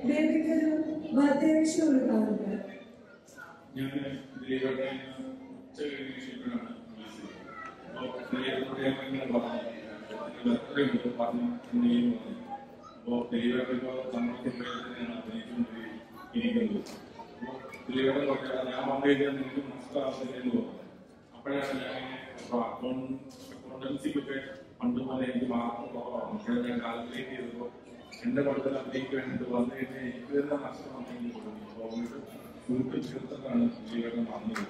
ബേബിക്കൊരു വാദ്യവിഷയം കൊടുക്കാറുണ്ട് ഞാൻ ദിലീപേട്ടനെ ഉച്ച കഴിഞ്ഞ ശേഷമാണ് വിളിച്ചത്. അപ്പോൾ ദിലീപേട്ടനോട് ഞാൻ ഇങ്ങനെ പറഞ്ഞു, "ഇതിന് birthday ഉണ്ട്, പറഞ്ഞു എന്ന് ഞാൻ പറഞ്ഞു. അപ്പോൾ ദിലീപേട്ടൻ ഇപ്പോൾ നമ്മുടെ സിനിമയിലാണ് അഭിനയിച്ചുകൊണ്ട് ഇരിക്കുന്നത്. അപ്പോൾ ദിലീപേട്ടൻ പറഞ്ഞു, "എടാ, ഞാൻ വന്നു കഴിഞ്ഞാൽ നിനക്ക് നഷ്ടമാവില്ല എന്ന് പറഞ്ഞു. അപ്പോഴാണ് ഞാൻ അക്കൗണ്ടൻസിക്കൊക്കെ പണ്ട് പോലെ എനിക്ക് മാർക്ക് കുറവാണ് അപ്പോൾ ഞാൻ കാൽക്കുലേറ്റ് ചെയ്തപ്പോൾ എന്റെ പഠിത്തം അതിലേക്ക് വേണ്ടിയിട്ട് വന്നു കഴിഞ്ഞാൽ എനിക്ക് തന്നെ നഷ്ടം വന്നെങ്കിൽ തുടങ്ങി അപ്പോൾ അതുകൊണ്ട് കൂട്ടി ചേർത്തിട്ടാണ് ജീവനം വന്നത്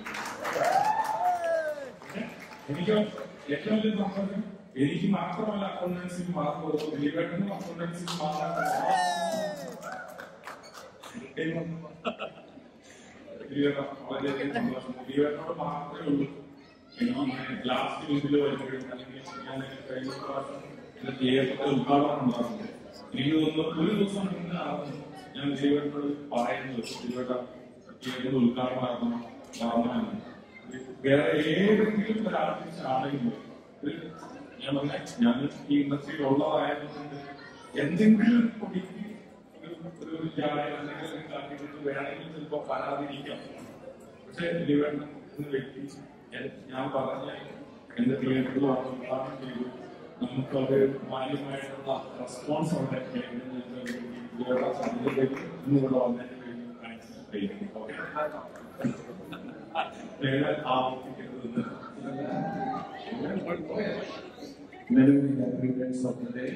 എനിക്ക് ഏറ്റവും വലിയ സന്തോഷം എനിക്ക് മാത്രമല്ല അക്കൗണ്ടൻസിക്ക് മാർക്ക് കൊടുത്തു ദിലീപേട്ടനും അക്കൗണ്ടൻസിക്ക് മാർക്ക് വളരെയധികം സന്തോഷം ദിലീപേട്ടനോട് മാത്രമേ ഉള്ളൂ എനിക്ക് ലാസ്റ്റ് വീക്കിൽ വരുമ്പോഴും അല്ലെങ്കിൽ ഞാൻ കഴിഞ്ഞ പ്രാവശ്യം എന്റെ തിയേറ്ററിൽ ഉദ്ഘാടനം ഉണ്ടാകുന്നത് എനിക്ക് തോന്നുന്നു ഒരു ദിവസം മുന്നാണ് ഞാൻ ദിലീപേട്ടനോട് പറയുന്നത് ദിലീപേട്ട തിയേറ്ററിൽ ഉദ്ഘാടനമാക്കണം കാണണമെന്ന് വേറെ ഏതെങ്കിലും ഒരു ആർട്ടിസ്റ്റ് ആണെങ്കിലും ഒരു ഞാൻ പറഞ്ഞ ഞാൻ ഈ ഇൻഡസ്ട്രിയിൽ ഉള്ളതായതുകൊണ്ട് എന്തെങ്കിലും പൊടിക്ക് ഒരു ഒരു ചായ എന്തെങ്കിലും കാട്ടിയിട്ട് വേണമെങ്കിൽ ചിലപ്പോ പരാതിരിക്കാം പക്ഷെ ദിലീപേട്ടൻ എന്ന വ്യക്തി ഞാൻ- ഞാൻ പറഞ്ഞ എന്റെ തിയേറ്ററിൽ ഉദ്ഘാടനം ചെയ്തു നമുക്ക് അത് മാന്യമായിട്ടുള്ള റെസ്പോൺസ് അവിടെ ഇവരുടെ സമയത്തേക്ക് ഇന്നിവിടെ വന്നതിന് വേണ്ടി കാണിച്ചു ഓക്കെ വേറെ ആവർത്തിക്കരുതെന്ന് Many many happy friends of the day.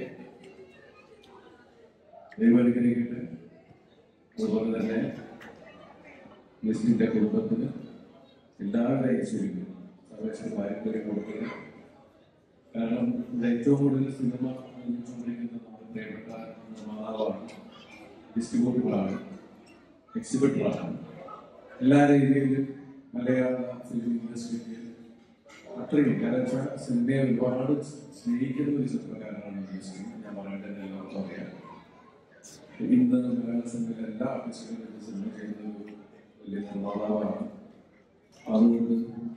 ദൈവം അനുഗ്രഹിക്കട്ടെ അതുപോലെ തന്നെ ലിസ്റ്റിന്റെ കുടുംബത്തിന് എല്ലാവരുടെ ഐശ്വര്യം സർവേശ്വര പാരമ്പര്യം കൊടുക്കുക കാരണം ഇത് ഏറ്റവും കൂടുതൽ സിനിമ നിർമ്മിച്ചുകൊണ്ടിരിക്കുന്ന നമ്മുടെ പ്രിയപ്പെട്ട നിർമ്മാതാവാണ് ഡിസ്ട്രിബ്യൂട്ടറാണ് എക്സിബിറ്ററാണ് എല്ലാ രീതിയിലും മലയാള ഫിലിം ഇൻഡസ്ട്രിയിൽ അത്രയും കാരണം വെച്ചാൽ സിനിമയെ ഒരുപാട് സ്നേഹിക്കുന്ന ഒരു ചിത്രകാരനാണ് ജോസി ഞാൻ പറയട്ടെ എന്ന് എല്ലാവർക്കും അറിയാം ഇന്ന് മലയാള സിനിമയിലെ എല്ലാ ആർട്ടിസ്റ്റുകളും സിനിമ ചെയ്യുന്ന ഒരു വലിയ നിർമ്മാതാവാണ് അതുകൊണ്ട്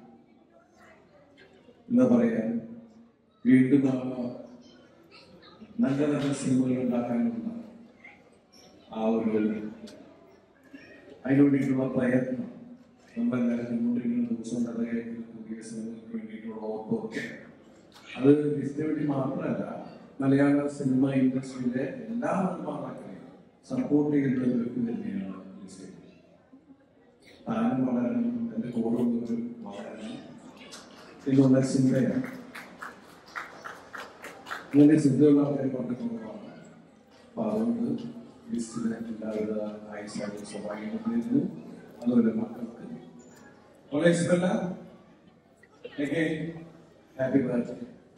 എന്താ പറയാ വീണ്ടും ആ നല്ല നല്ല സിനിമകൾ ഉണ്ടാക്കാനുള്ള ആ ഒരു അതിനുവേണ്ടിയിട്ടുള്ള പ്രയത്നം നമ്മളെല്ലാവരും കണ്ടുകൊണ്ടിരിക്കുന്ന ദിവസം നിറയായിട്ടുള്ള പുതിയ സിനിമകൾക്ക് വേണ്ടിയിട്ടുള്ള ഓട്ടമൊക്കെ അത് ലിസ്റ്റിന് വേണ്ടി മാത്രമല്ല മലയാള സിനിമ ഇൻഡസ്ട്രിയിലെ എല്ലാ നിർമ്മാതാക്കളെയും സപ്പോർട്ട് ചെയ്യുന്ന ഒരു വ്യക്തി തന്നെയാണ് ലിസ്റ്റ് താനും വളരണം എൻ്റെ കൂടെ ഉള്ളവരും വളരണം എന്നുള്ള ചിന്തയാണ് അങ്ങനെ ചിന്തയുള്ള ആൾക്കാർ വളരെ കുറവാണ് അപ്പൊ അതുകൊണ്ട് ലിസ്റ്റിന് എല്ലാവിധ ആയുസായിട്ട് സ്വാഭാവികമായിരുന്നു അതുപോലെ മക്കൾക്ക് വളരെ ഇഷ്ടമല്ല ഹാപ്പി ബർത്ത്ഡേ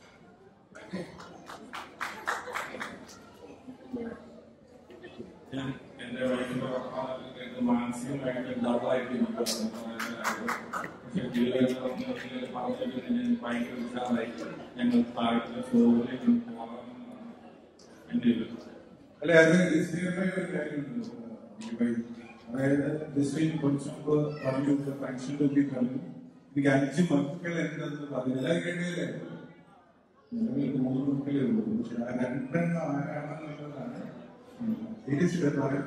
ഞാൻ എന്റെ വൈഫിന്റെ വർത്തമാനത്തിൽ മാനസികമായിട്ട് ഡബിളായിട്ട് പക്ഷെ ജീവിതത്തിൽ പറഞ്ഞിട്ട് ഞാൻ ഭയങ്കര ഉത്സാഹമായി ഞങ്ങൾ താഴത്തെ ഫ്ലോറിലേക്ക് പോകാമെന്നാണ് എന്റെ ഒരു അല്ലെ അത് ലിസ്റ്റിയുടെ ഒരു കാര്യമുണ്ട് ദിലീപായി. അതായത് ലിസ്റ്റിൽ കുറച്ച് മുമ്പ് പറഞ്ഞു ഫംഗ്ഷൻ ടോപ്പി പറഞ്ഞു എനിക്ക് അഞ്ച് മക്കൾ എന്തെന്ന് പറഞ്ഞു എല്ലാവരും കേട്ടില്ലേ ഞങ്ങൾക്ക് മൂന്ന് മക്കളേ ഉള്ളൂ പക്ഷെ ആ രണ്ടെണ്ണം ആരാണെന്നുള്ളതാണ് തിരിച്ചിട്ട് പറയാം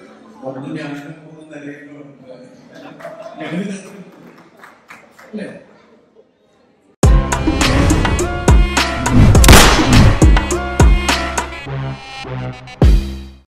ഒന്ന് ഞാനും മൂന്ന് നിലയിലും ഞങ്ങൾ അല്ലേ